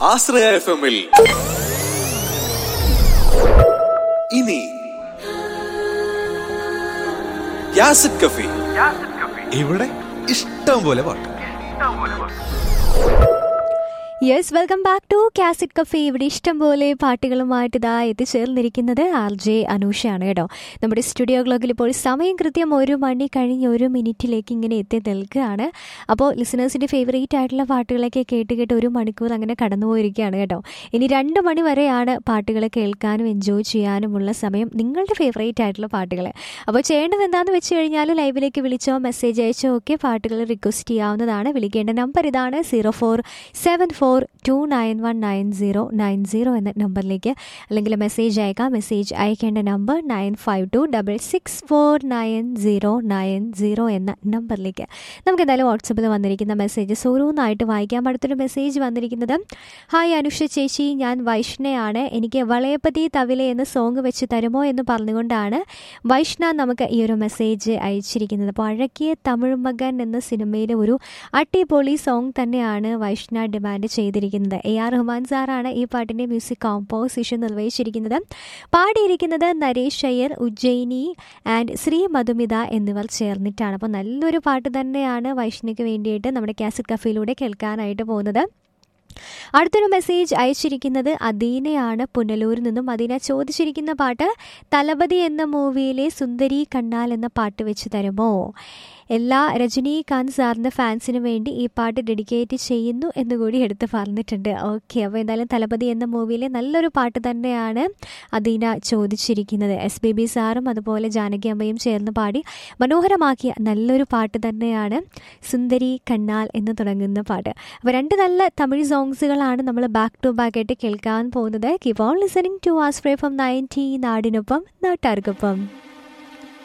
ആശ്രയ F എമ്മിൽ ഇനി യാസിഡ് കഫി ഇവിടെ ഇഷ്ടം പോലെ പാട്ട് yes welcome back to cassette cafe ഇവിടെ ഇഷ്ടംപോലെ പാട്ടുകളുമായിട്ട് ഇതാ എത്തിച്ചേർന്നിരിക്കുന്നത് ആർ ജെ അനൂഷയാണ് കേട്ടോ നമ്മുടെ സ്റ്റുഡിയോ ക്ലോക്കിൽ ഇപ്പോൾ സമയം കൃത്യം ഒരു മണി കഴിഞ്ഞ് ഒരു മിനിറ്റിലേക്ക് ഇങ്ങനെ എത്തി നിൽക്കുകയാണ് അപ്പോൾ ലിസണേഴ്സിൻ്റെ ഫേവറേറ്റ് ആയിട്ടുള്ള പാട്ടുകളൊക്കെ കേട്ട് കേട്ട് ഒരു മണിക്കൂർ അങ്ങനെ കടന്നു പോയിരിക്കുകയാണ് കേട്ടോ ഇനി രണ്ട് മണി വരെയാണ് പാട്ടുകൾ കേൾക്കാനും എൻജോയ് ചെയ്യാനുമുള്ള സമയം നിങ്ങളുടെ ഫേവറേറ്റ് ആയിട്ടുള്ള പാട്ടുകൾ അപ്പോൾ ചെയ്യേണ്ടത് എന്താണെന്ന് വെച്ച് കഴിഞ്ഞാൽ ലൈവിലേക്ക് വിളിച്ചോ മെസ്സേജ് അയച്ചോ ഒക്കെ പാട്ടുകൾ റിക്വസ്റ്റ് ചെയ്യാവുന്നതാണ് വിളിക്കേണ്ട നമ്പർ ഇതാണ് zero four seven four two nine one nine zero nine zero എന്ന നമ്പറിലേക്ക് അല്ലെങ്കിൽ മെസ്സേജ് അയക്കാം മെസ്സേജ് അയക്കേണ്ട number nine five two double six four nine zero nine zero എന്ന നമ്പറിലേക്ക് നമുക്ക് എന്തായാലും വാട്സപ്പിൽ വന്നിരിക്കുന്ന മെസ്സേജസ് ഓരോന്നായിട്ട് വായിക്കാം അടുത്തൊരു മെസ്സേജ് വന്നിരിക്കുന്നത് ഹായ് അനുഷ ചേച്ചി ഞാൻ വൈഷ്ണയാണ് എനിക്ക് വളയപ്പതി തവിലെ എന്ന സോങ് വെച്ച് തരുമോ എന്ന് പറഞ്ഞുകൊണ്ടാണ് വൈഷ്ണ നമുക്ക് ഈ ഒരു മെസ്സേജ് അയച്ചിരിക്കുന്നത് അപ്പോൾ അഴകിയ തമിഴ് മകൻ എന്ന സിനിമയിലെ ഒരു അടിപൊളി സോങ് തന്നെയാണ് വൈഷ്ണ ഡിമാൻഡ് ചെയ്തിരിക്കുന്നത് എ ആർ റഹ്മാൻ സാറാണ് ഈ പാട്ടിൻ്റെ മ്യൂസിക് കോമ്പോസിഷൻ നിർവഹിച്ചിരിക്കുന്നത് പാടിയിരിക്കുന്നത് നരേഷ് അയ്യർ ഉജ്ജയിനി ആൻഡ് ശ്രീ മധുമിത എന്നിവർ ചേർന്നിട്ടാണ് അപ്പോൾ നല്ലൊരു പാട്ട് തന്നെയാണ് വൈഷ്ണയ്ക്ക് വേണ്ടിയിട്ട് നമ്മുടെ കാസറ്റ് കഫയിലൂടെ കേൾക്കാനായിട്ട് പോകുന്നത് അടുത്തൊരു മെസ്സേജ് അയച്ചിരിക്കുന്നത് അദീനയാണ് പുനലൂരിൽ നിന്നും അദീന ചോദിച്ചിരിക്കുന്ന പാട്ട് തലപതി എന്ന മൂവിയിലെ സുന്ദരി കണ്ണാൽ എന്ന പാട്ട് വെച്ച് തരുമോ എല്ലാ രജനീകാന്ത് സാറിൻ്റെ ഫാൻസിന് വേണ്ടി ഈ പാട്ട് ഡെഡിക്കേറ്റ് ചെയ്യുന്നു എന്നുകൂടി എടുത്ത് പറഞ്ഞിട്ടുണ്ട് ഓക്കെ അപ്പോൾ എന്തായാലും തലപതി എന്ന മൂവിയിലെ നല്ലൊരു പാട്ട് തന്നെയാണ് അദീന ചോദിച്ചിരിക്കുന്നത് എസ് ബി ബി സാറും അതുപോലെ ജാനകി അമ്മയും ചേർന്ന് പാടി മനോഹരമാക്കിയ നല്ലൊരു പാട്ട് തന്നെയാണ് സുന്ദരി കണ്ണാൽ എന്ന് തുടങ്ങുന്ന പാട്ട് അപ്പോൾ രണ്ട് നല്ല തമിഴ് സോങ്സുകളാണ് നമ്മൾ ബാക്ക് ടു ബാക്ക് ആയിട്ട് കേൾക്കാൻ പോകുന്നത് keep on listening to us ഫ്രേ ഫ്രം നയൻറ്റി നാടിനൊപ്പം നാട്ടാർക്കൊപ്പം